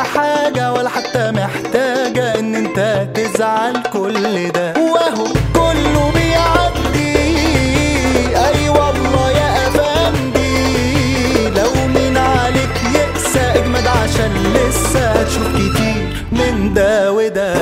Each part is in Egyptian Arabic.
ولا حاجة ولا حتى محتاجة ان انت تزعل كل ده وهو كله بيعدي اي والله يا افندي لو مين عليك يقسى اجمد عشان لسه هتشوف كتير من ده وده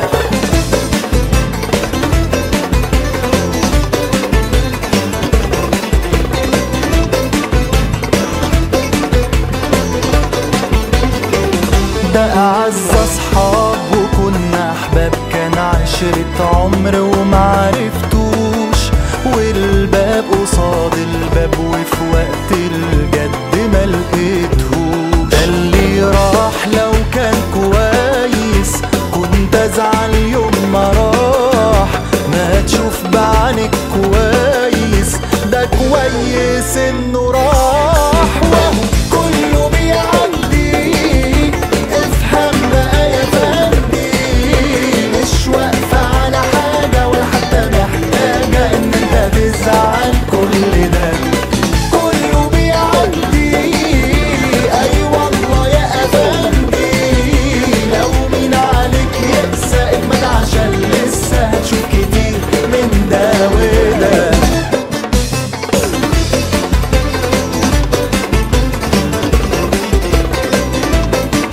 ده أعز أصحاب وكنا أحباب كان عشرة عمر ومعرفتوش والباب قصاد الباب وفي وقت الجد ملقيتهوش ده اللي راح لو كان كويس كنت أزعل يوم ما راح ما تشوف بعينك كويس ده كويس إنه راح وهو كله بيعدي افهم بقى يا فندي مش واقفة على حاجة ولا حتى محتاجة ان انت تزعل كل ده كله بيعدي اي والله يا افندي لو مين عليك يقسى اجمد عشان لسه هتشوف كتير من ده وده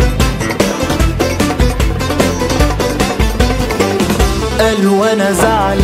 قال وانا زعل